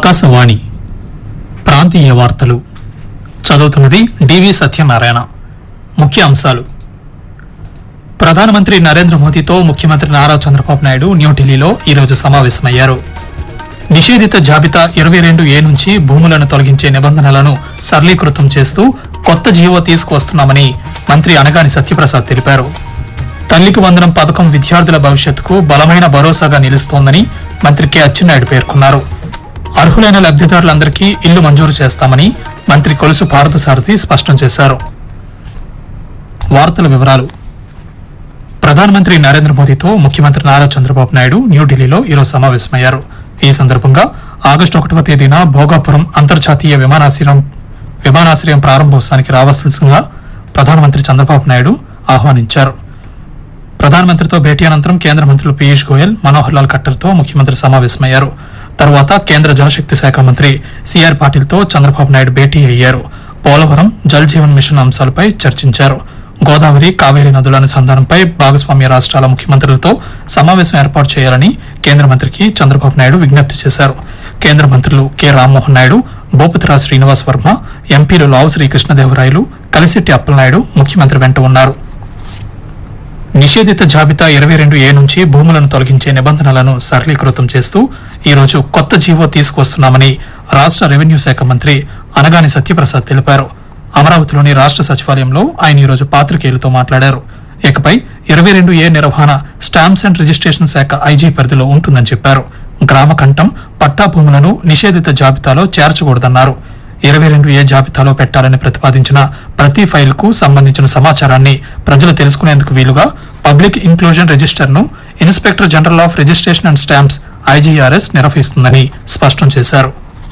ఆకాశవాణి ప్రాంతీయ వార్తలు చదువుతున్నది డివి సత్యనారాయణ ముఖ్య అంశాలు ప్రధానమంత్రి నరేంద్ర మోదీతో ముఖ్యమంత్రి నారా చంద్రబాబు నాయుడు న్యూఢిల్లీలో ఈరోజు సమావేశమయ్యారు నిషేధిత జాబితా ఇరవై రెండు ఏ నుంచి భూములను తొలగించే నిబంధనలను సరళీకృతం చేస్తూ కొత్త జీవో తీసుకువస్తున్నామని మంత్రి అనగాని సత్యప్రసాద్ తెలిపారు తల్లికి వందనం పథకం విద్యార్థుల భవిష్యత్తుకు బలమైన భరోసాగా నిలుస్తోందని మంత్రి కె అచ్చెన్నాయుడు పేర్కొన్నారు అర్హులైన లబ్దిదారులందరికీ ఇల్లు మంజూరు చేస్తామని మంత్రి కొలుసు పార్థసారథి స్పష్టం చేశారు వార్తల వివరాలు ప్రధానమంత్రి నరేంద్ర మోదీతో ముఖ్యమంత్రి నారా చంద్రబాబు నాయుడు న్యూఢిల్లీలో ఈరోజు సమావేశమయ్యారు ఈ సందర్భంగా ఆగస్టు ఒకటవ తేదీన భోగాపురం అంతర్జాతీయ విమానాశ్రయం విమానాశ్రయం ప్రారంభోత్సవానికి రావాల్సిందిగా ప్రధానమంత్రి చంద్రబాబు నాయుడు ఆహ్వానించారు ప్రధానమంత్రితో భేటీ అనంతరం కేంద్ర మంత్రులు పీయూష్ గోయల్ మనోహర్ లాల్ ఖట్టర్తో ముఖ్యమంత్రి సమావేశమయ్యారు తర్వాత కేంద్ర జలశక్తి శాఖ మంత్రి సిఆర్ పాటిల్తో చంద్రబాబు నాయుడు భేటీ అయ్యారు పోలవరం జల్ జీవన్ మిషన్ అంశాలపై చర్చించారు గోదావరి కావేరీ నదుల అనుసంధానంపై భాగస్వామ్య రాష్ట్రాల ముఖ్యమంత్రులతో సమావేశం ఏర్పాటు చేయాలని కేంద్ర మంత్రికి చంద్రబాబు నాయుడు విజ్ఞప్తి చేశారు కేంద్ర మంత్రులు కె రామ్మోహన్ నాయుడు భూపతిరాజ్ శ్రీనివాస్ వర్మ ఎంపీలు లావు శ్రీకృష్ణదేవరాయలు కలిసిట్టి అప్పలనాయుడు ముఖ్యమంత్రి వెంట ఉన్నారు నిషేధిత జాబితా ఇరవై రెండు ఏ నుంచి భూములను తొలగించే నిబంధనలను సరళీకృతం చేస్తూ ఈ రోజు కొత్త జీవో తీసుకొస్తున్నామని రాష్ట్ర రెవెన్యూ శాఖ మంత్రి అనగాని సత్యప్రసాద్ తెలిపారు అమరావతిలోని రాష్ట్ర సచివాలయంలో ఆయన ఈ రోజు పాత్రికేయులతో మాట్లాడారు ఇకపై ఇరవై రెండు ఏ నిర్వహణ స్టాంప్స్ అండ్ రిజిస్ట్రేషన్ శాఖ ఐజీ పరిధిలో ఉంటుందని చెప్పారు గ్రామ కంఠం పట్టా భూములను నిషేధిత జాబితాలో చేర్చకూడదన్నారు ఇరవై రెండు ఏ జాబితాలో పెట్టాలని ప్రతిపాదించిన ప్రతి ఫైల్కు సంబంధించిన సమాచారాన్ని ప్రజలు తెలుసుకునేందుకు వీలుగా పబ్లిక్ ఇన్క్లూజన్ రిజిస్టర్ ను inspector general of registration and stamps IGRS నిర్వహిస్తుందని స్పష్టం చేశారు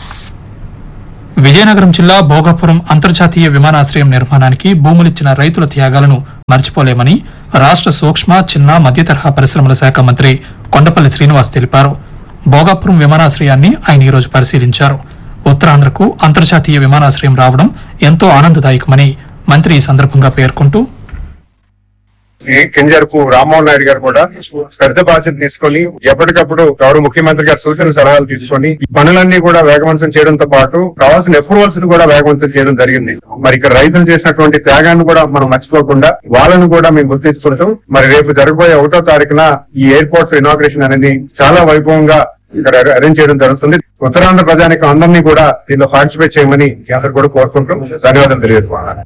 విజయనగరం జిల్లా భోగాపురం అంతర్జాతీయ విమానాశ్రయం నిర్మాణానికి భూములిచ్చిన రైతుల త్యాగాలను మర్చిపోలేమని రాష్ట్ర సూక్ష్మ చిన్న మధ్య తరహా పరిశ్రమల శాఖ మంత్రి కొండపల్లి శ్రీనివాస్ తెలిపారు భోగాపురం విమానాశ్రయాన్ని ఆయన ఈరోజు పరిశీలించారు ఉత్తరాంధ్రకు అంతర్జాతీయ విమానాశ్రయం రావడం ఎంతో ఆనందదాయకమని మంత్రి ఈ సందర్భంగా పేర్కొంటూ ఈ కింజరపు రామ్మోహన్ నాయుడు గారు కూడా పెద్ద బాధ్యత తీసుకొని ఎప్పటికప్పుడు గౌరవ ముఖ్యమంత్రి గారి సూచన సలహాలు తీసుకొని ఈ పనులన్నీ కూడా వేగవంతం చేయడంతో పాటు కావాల్సిన అప్రూవల్స్ ను కూడా వేగవంతం చేయడం జరిగింది మరి ఇక్కడ రైతులు చేసినటువంటి త్యాగాన్ని కూడా మనం మర్చిపోకుండా వాళ్ళను కూడా మేము గుర్తించుకుంటాం మరి రేపు జరగబోయే ఒకటో తారీఖున ఈ ఎయిర్పోర్ట్ ఇనాగ్రేషన్ అనేది చాలా వైభవంగా ఇక్కడ అరేంజ్ చేయడం జరుగుతుంది ఉత్తరాంధ్ర ప్రజానికి అందరినీ కూడా దీనిలో పార్టిసిపేట్ చేయమని మీ అందరు కూడా కోరుకుంటాం ధన్యవాదాలు తెలియజేస్తున్నాను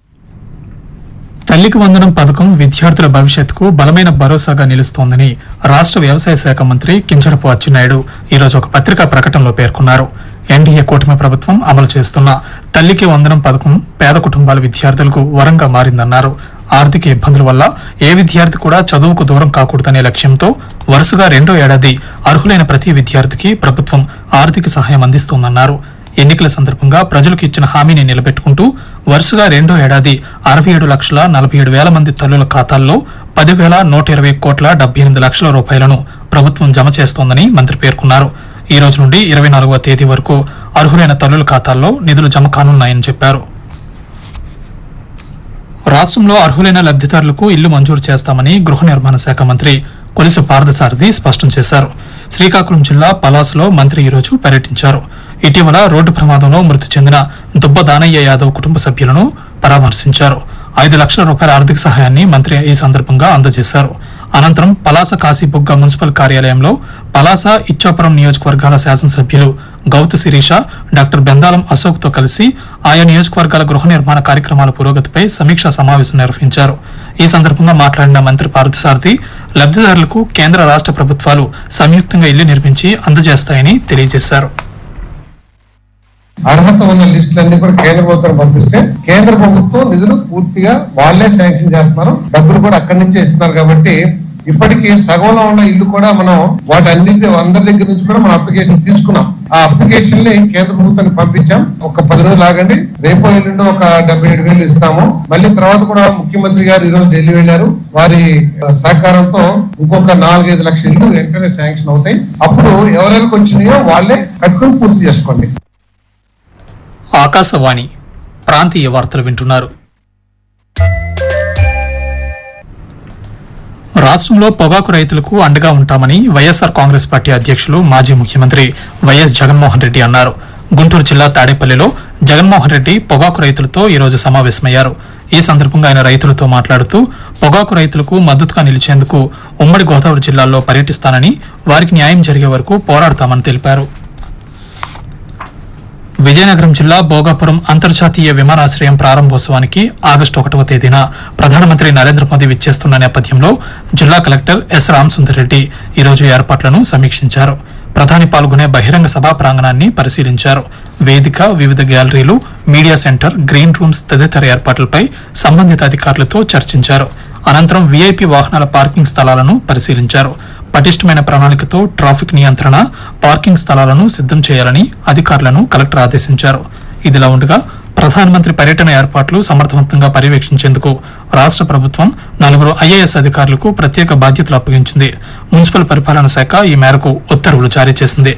తల్లికి వందనం పథకం విద్యార్థుల భవిష్యత్తుకు బలమైన భరోసాగా నిలుస్తోందని రాష్ట్ర వ్యవసాయ శాఖ మంత్రి కింజరపు అచ్చెన్నాయుడు ఈరోజు ఒక పత్రికా ప్రకటనలో పేర్కొన్నారు ఎన్డీఏ కూటమి ప్రభుత్వం అమలు చేస్తున్న తల్లికి వందనం పథకం పేద కుటుంబాల విద్యార్థులకు వరంగా మారిందన్నారు ఆర్థిక ఇబ్బందుల వల్ల ఏ విద్యార్థి కూడా చదువుకు దూరం కాకూడదనే లక్ష్యంతో వరుసగా రెండో ఏడాది అర్హులైన ప్రతి విద్యార్థికి ప్రభుత్వం ఆర్థిక సహాయం అందిస్తోందన్నారు ఎన్నికల సందర్భంగా ప్రజలకు ఇచ్చిన హామీని నిలబెట్టుకుంటూ వరుసగా రెండో ఏడాది అరవై ఏడు లక్షల నలభై ఏడు వేల మంది తల్లుల ఖాతాల్లో పదివేల నూట ఇరవై కోట్ల డెబ్బై ఎనిమిది లక్షల రూపాయలను ప్రభుత్వం జమ చేస్తోందని మంత్రి పేర్కొన్నారు ఈ రోజు నుండి ఇరవై నాలుగవ తేదీ వరకు అర్హులైన తల్లుల ఖాతాల్లో నిధులు జమ కానున్నాయని చెప్పారు రాష్ట్రంలో అర్హులైన లబ్దిదారులకు ఇల్లు మంజూరు చేస్తామని గృహ నిర్మాణ శాఖ మంత్రి కొలిసు పార్థసారథి స్పష్టం చేశారు శ్రీకాకుళం జిల్లా పలాసులో మంత్రి ఈరోజు పర్యటించారు ఇటీవల రోడ్డు ప్రమాదంలో మృతి చెందిన దుబ్బ దానయ్య యాదవ్ కుటుంబ సభ్యులను పరామర్శించారు ఐదు లక్షల రూపాయల ఆర్థిక సహాయాన్ని మంత్రి ఈ సందర్భంగా అందజేశారు అనంతరం పలాస కాశీబుగ్గ మున్సిపల్ కార్యాలయంలో పలాస ఇచ్చాపురం నియోజకవర్గాల శాసనసభ్యులు గౌతు శిరీష డాక్టర్ బెందాలం అశోక్ తో కలిసి ఆయా నియోజకవర్గాల గృహ నిర్మాణ కార్యక్రమాల పురోగతిపై సమీక్షా సమావేశం నిర్వహించారు ఈ సందర్భంగా మాట్లాడిన మంత్రి పార్థసారథి లబ్దిదారులకు కేంద్ర రాష్ట్ర ప్రభుత్వాలు సంయుక్తంగా ఇల్లు నిర్మించి అందజేస్తాయని తెలియజేశారు అర్హత ఉన్న లిస్టులన్నీ కూడా కేంద్ర ప్రభుత్వం పంపిస్తే కేంద్ర ప్రభుత్వం నిధులు పూర్తిగా వాళ్ళే శాంక్షన్ చేస్తున్నారు డబ్బులు కూడా అక్కడి నుంచే ఇస్తున్నారు కాబట్టి ఇప్పటికీ సగంలో ఉన్న ఇల్లు కూడా మనం వాటి అన్నింటి అందరి దగ్గర నుంచి కూడా మనం అప్లికేషన్ తీసుకున్నాం ఆ అప్లికేషన్ ని కేంద్ర ప్రభుత్వానికి పంపించాం ఒక పది రోజులు ఆగండి రేపు ఎల్లుండి ఒక డెబ్బై ఏడు వేలు ఇస్తాము మళ్ళీ తర్వాత కూడా ముఖ్యమంత్రి గారు ఈ రోజు ఢిల్లీ వెళ్లారు వారి ఆ, సహకారంతో ఇంకొక నాలుగైదు లక్షల ఇల్లు వెంటనే శాంక్షన్ అవుతాయి అప్పుడు ఎవరెవరికి వచ్చినాయో వాళ్ళే కట్టుకుని పూర్తి చేసుకోండి ఆకాశవాణి ప్రాంతీయ వార్తలు వింటున్నారు రాష్ట్రంలో పొగాకు రైతులకు అండగా ఉంటామని వైఎస్ఆర్ కాంగ్రెస్ పార్టీ అధ్యక్షులు మాజీ ముఖ్యమంత్రి వైఎస్ జగన్మోహన్ రెడ్డి అన్నారు గుంటూరు జిల్లా తాడేపల్లిలో జగన్మోహన్ రెడ్డి పొగాకు రైతులతో ఈ రోజు సమావేశమయ్యారు ఈ సందర్భంగా ఆయన రైతులతో మాట్లాడుతూ పొగాకు రైతులకు మద్దతుగా నిలిచేందుకు ఉమ్మడి గోదావరి జిల్లాల్లో పర్యటిస్తానని వారికి న్యాయం జరిగే వరకు పోరాడతామని తెలిపారు విజయనగరం జిల్లా భోగాపురం అంతర్జాతీయ విమానాశ్రయం ప్రారంభోత్సవానికి ఆగస్టు ఒకటవ తేదీన ప్రధానమంత్రి నరేంద్ర మోదీ విచ్చేస్తున్న నేపథ్యంలో జిల్లా కలెక్టర్ ఎస్ రామసుందర్ రెడ్డి ఈరోజు ఏర్పాట్లను సమీక్షించారు ప్రధాని పాల్గొనే బహిరంగ సభా ప్రాంగణాన్ని పరిశీలించారు వేదిక వివిధ గ్యాలరీలు మీడియా సెంటర్ గ్రీన్ రూమ్స్ తదితర ఏర్పాట్లపై సంబంధిత అధికారులతో చర్చించారు అనంతరం వీఐపీ వాహనాల పార్కింగ్ స్థలాలను పరిశీలించారు పటిష్టమైన ప్రణాళికతో ట్రాఫిక్ నియంత్రణ పార్కింగ్ స్థలాలను సిద్ధం చేయాలని అధికారులను కలెక్టర్ ఆదేశించారు ఇదిలా ఉండగా ప్రధానమంత్రి పర్యటన ఏర్పాట్లు సమర్థవంతంగా పర్యవేక్షించేందుకు రాష్ట్ర ప్రభుత్వం నలుగురు ఐఏఎస్ అధికారులకు ప్రత్యేక బాధ్యతలు అప్పగించింది మున్సిపల్ పరిపాలన శాఖ ఈ మేరకు ఉత్తర్వులు జారీ చేసింది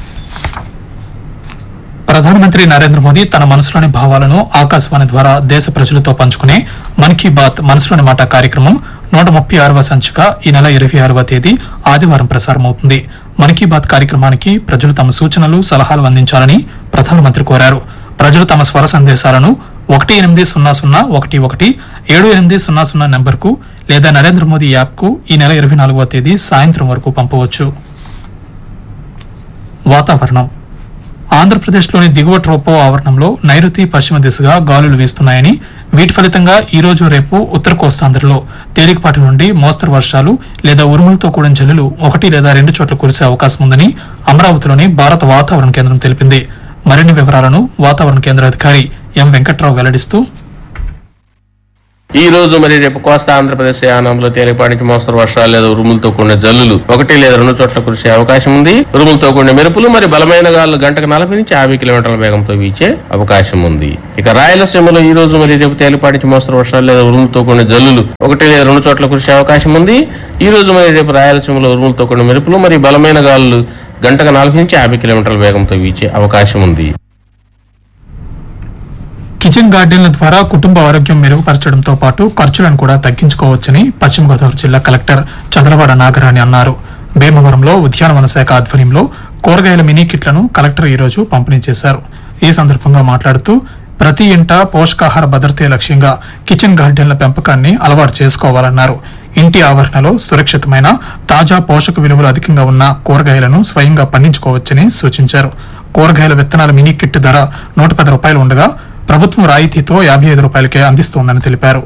ప్రధానమంత్రి నరేంద్ర మోదీ తన మనసులోని భావాలను ఆకాశవాణి ద్వారా దేశ ప్రజలతో పంచుకునే మన్ కీ బాత్ మనసులోని మాట కార్యక్రమం నూట ముప్పై ఆరవ సంచిక ఈ నెల ఇరవై ఆరవ తేదీ ఆదివారం ప్రసారమవుతుంది మన్ కీ బాత్ కార్యక్రమానికి ప్రజలు తమ సూచనలు సలహాలు అందించాలని ప్రధానమంత్రి కోరారు ప్రజలు తమ స్వర సందేశాలను ఒకటి ఎనిమిది సున్నా సున్నా ఒకటి ఒకటి ఏడు ఎనిమిది సున్నా సున్నా నెంబర్కు లేదా నరేంద్ర మోదీ యాప్కు ఈ నెల ఇరవై నాలుగవ తేదీ సాయంత్రం వరకు పంపవచ్చు వాతావరణం ఆంధ్రప్రదేశ్లోని దిగువ ట్రోపో ఆవరణంలో నైరుతి పశ్చిమ దిశగా గాలులు వీస్తున్నాయని వీటి ఫలితంగా ఈ రోజు రేపు ఉత్తర కోస్తాంధ్రలో తేలికపాటి నుండి మోస్తరు వర్షాలు లేదా ఉరుములతో కూడిన జల్లులు ఒకటి లేదా రెండు చోట్ల కురిసే అవకాశం ఉందని అమరావతిలోని భారత వాతావరణ కేంద్రం తెలిపింది మరిన్ని వివరాలను వాతావరణ కేంద్ర అధికారి ఎం వెంకట్రావు వెల్లడిస్తూ ఈ రోజు మరి రేపు కోస్తా ఆంధ్రప్రదేశ్ యానంలో తేలిపాటి నుంచి మోస్తరు వర్షాలు లేదా ఉరుములతో కూడిన జల్లులు ఒకటి లేదా రెండు చోట్ల కురిసే అవకాశం ఉంది ఉరుములతో కూడిన మెరుపులు మరి బలమైన గాలు గంటకు నలభై నుంచి యాభై కిలోమీటర్ల వేగంతో వీచే అవకాశం ఉంది ఇక రాయలసీమలో ఈ రోజు మరి రేపు తేలిపాటి నుంచి మోస్తరు వర్షాలు లేదా ఉరుములతో కూడిన జల్లులు ఒకటి లేదా రెండు చోట్ల కురిసే అవకాశం ఉంది ఈ రోజు మరి రేపు రాయలసీమలో ఉరుములతో కూడిన మెరుపులు మరి బలమైన గాలులు గంటకు నలభై నుంచి యాభై కిలోమీటర్ల వేగంతో వీచే అవకాశం ఉంది కిచెన్ గార్డెన్ల ద్వారా కుటుంబ ఆరోగ్యం మెరుగుపరచడంతో పాటు ఖర్చులను కూడా తగ్గించుకోవచ్చని పశ్చిమ గోదావరి జిల్లా కలెక్టర్ చంద్రవాడ నాగరాణి అన్నారు భీమవరంలో ఉద్యానవన శాఖ ఆధ్వర్యంలో కూరగాయల మినీ కిట్లను కలెక్టర్ ఈ రోజు పంపిణీ చేశారు ఈ సందర్భంగా మాట్లాడుతూ ప్రతి ఇంట పోషకాహార భద్రతే లక్ష్యంగా కిచెన్ గార్డెన్ల పెంపకాన్ని అలవాటు చేసుకోవాలన్నారు ఇంటి ఆవరణలో సురక్షితమైన తాజా పోషక విలువలు అధికంగా ఉన్న కూరగాయలను స్వయంగా పండించుకోవచ్చని సూచించారు కూరగాయల విత్తనాల మినీ కిట్ ధర నూట పది రూపాయలు ఉండగా ప్రభుత్వం రాయితీతో యాభై ఐదు రూపాయలకే అందిస్తోందని తెలిపారు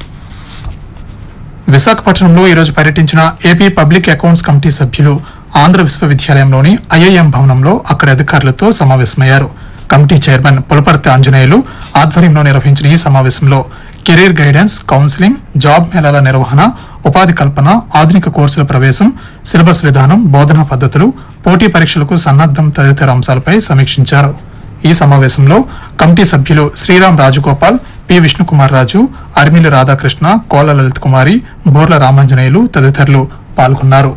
విశాఖపట్నంలో ఈరోజు పర్యటించిన ఏపీ పబ్లిక్ అకౌంట్స్ కమిటీ సభ్యులు ఆంధ్ర విశ్వవిద్యాలయంలోని ఐఐఎం భవనంలో అక్కడి అధికారులతో సమావేశమయ్యారు కమిటీ చైర్మన్ పులపర్తి ఆంజనేయులు ఆధ్వర్యంలో నిర్వహించిన ఈ సమావేశంలో కెరీర్ గైడెన్స్ కౌన్సిలింగ్ జాబ్ మేళాల నిర్వహణ ఉపాధి కల్పన ఆధునిక కోర్సుల ప్రవేశం సిలబస్ విధానం బోధనా పద్ధతులు పోటీ పరీక్షలకు సన్నద్దం తదితర అంశాలపై సమీక్షించారు ఈ సమావేశంలో కమిటీ సభ్యులు శ్రీరామ్ రాజగోపాల్ పి విష్ణుకుమార్ రాజు అర్మిలి రాధాకృష్ణ కోల లలిత్ కుమారి బోర్ల రామాంజనేయులు తదితరులు పాల్గొన్నారు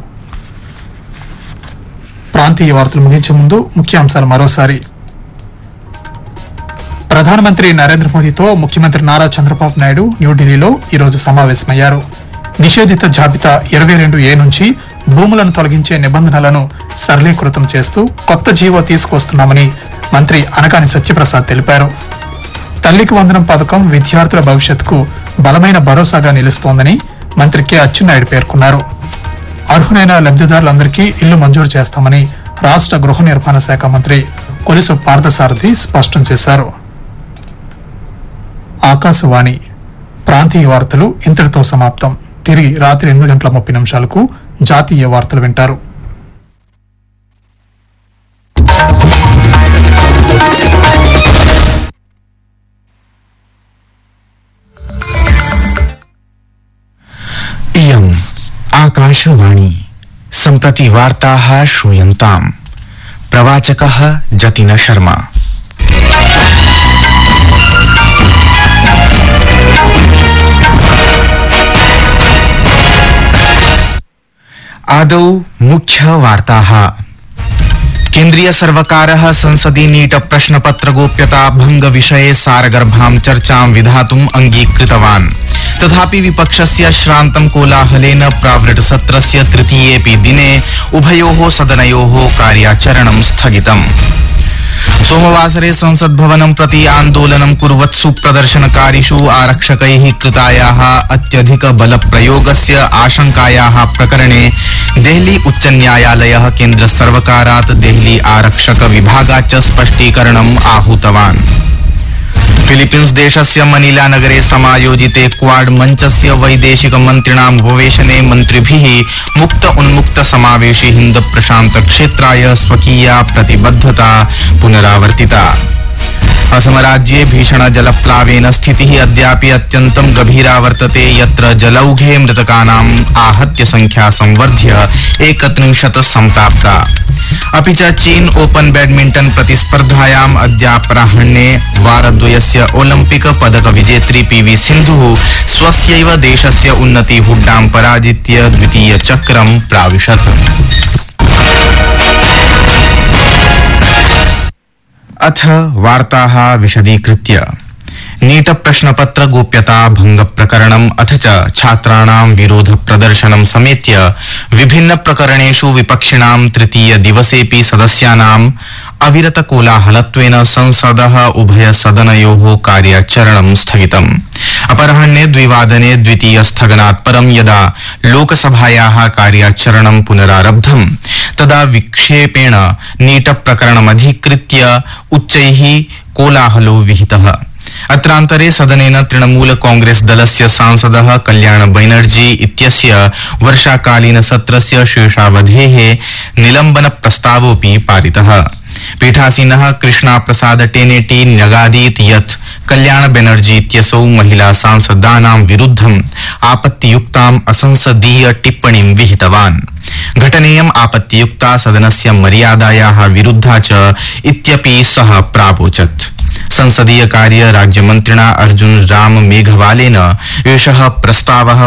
ప్రాంతీయ వార్తలు ముగించే ముందు ముఖ్యాంశాలు మరోసారి ప్రధానమంత్రి నరేంద్ర మోదీతో ముఖ్యమంత్రి నారా చంద్రబాబు నాయుడు న్యూఢిల్లీలో ఈరోజు సమావేశమయ్యారు నిషేధిత జాబితా ఇరవై రెండు ఏ నుంచి భూములను తొలగించే నిబంధనలను సరళీకృతం చేస్తూ కొత్త జీవో తీసుకొస్తున్నామని మంత్రి అనగాని సత్యప్రసాద్ తెలిపారు తల్లికి వందనం పథకం విద్యార్థుల భవిష్యత్తుకు బలమైన భరోసాగా నిలుస్తోందని మంత్రి కె అచ్చెన్నాయుడు పేర్కొన్నారు అర్హులైన లబ్ధిదారులందరికీ ఇల్లు మంజూరు చేస్తామని రాష్ట్ర గృహ నిర్మాణ శాఖ మంత్రి కొలిసు పార్థసారథి స్పష్టం చేశారు ఆకాశవాణి ప్రాంతీయ వార్తలు ఇంతటితో సమాప్తం తిరిగి రాత్రి ఎనిమిది గంటల ముప్పై నిమిషాలకు జాతీయ వార్తలు వింటారు इयम् आकाशवाणी सम्प्रति वार्ताः श्रूयन्ताम् प्रवाचकः जतिन शर्मा आदौ मुख्यवार्ताः केन्द्रीय सर्वकारः संसदि नीट प्रश्नपत्र गोप्यता भंग विषये सारगर्भां चर्चां विधातुम् अङ्गीकृतवान् तथापि विपक्षस्य श्रान्तं कोलाहलेन प्रावृट सत्रस्य तृतीयेऽपि दिने उभयोः सदनयोः कार्याचरणं स्थगितम् सोमवासरे संसद भवनं प्रति आन्दोलनं कुर्वत्सु प्रदर्शनकारिषु आरक्षकैः कृतायाः अत्यधिक बलप्रयोगस्य आशंकायाः प्रकरणे देहली उच्च न्यायालयः केन्द्र सर्वकारात् देहली आरक्षक विभागात् च स्पष्टीकरणम् आहूतवान् फिलीपीन्स देशस्य मनीला नगरे समायोजिते क्वाड मञ्चस्य वैदेशिक मन्त्रिणाम् उपवेशने मन्त्रिभिः मुक्त उन्मुक्त समावेशे हिन्द प्रशान्त क्षेत्राय स्वकीया प्रतिबद्धता पुनरावर्तिता असमराज्ये भीषण जलप्लावेन स्थितिः अद्यापि अत्यन्तं गभीरा वर्तते यत्र जलौघे मृतकानाम् आहत्य संख्या संवर्ध्य एकत्रिंशत् सम्प्राप्ता अपि च चीन ओपन बैडमिण्टन प्रतिस्पर्धायाम् अद्यापराह्णे वारद्वयस्य ओलम्पिक पदक विजेत्री पीवी सिन्धुः स्वस्यैव देशस्य उन्नति हुड्डां पराजित्य द्वितीय चक्रं प्राविशत् अथ वार्ताः विशदीकृत्य नीट प्रश्नपत्र गोप्यता भंग प्रकरणम् अथ च छात्राणां विरोध प्रदर्शनं समेत्य विभिन्न प्रकरणेषु विपक्षिणां तृतीय दिवसेऽपि सदस्यानाम् अविरत कोलाहलत्वेन संसदः उभय सदनयोः कार्याचरणं स्थगितम् अपराह्ने द्विवादने द्वितीय स्थगनात् परं यदा लोकसभायाः कार्याचरणं पुनरारब्धम् तदा विक्षेपेण नीट प्रकरणमधिकृत्य उच्चैः कोलाहलो विहितः अत्रान्तरे सदनेन तृणमूल कांग्रेस दलस्य सांसदः कल्याण बैनर्जी इत्यस्य वर्षाकालीन सत्रस्य शेषावधेः निलम्बन प्रस्तावोऽपि पारितः पीठासीनः कृष्णा प्रसाद टेनेटी न्यगादीत् यत् कल्याण बेनर्जी इत्यसौ महिला सांसदानां विरुद्धम् आपत्तियुक्ताम् असंसदीय टिप्पणीं विहितवान् घटनेयम् आपत्तियुक्ता सदनस्य मर्यादायाः विरुद्धा च इत्यपि सः प्रावोचत् संसदीय कार्य राज्यमन्त्रिणा अर्जुन राम मेघवालेन एषः प्रस्तावः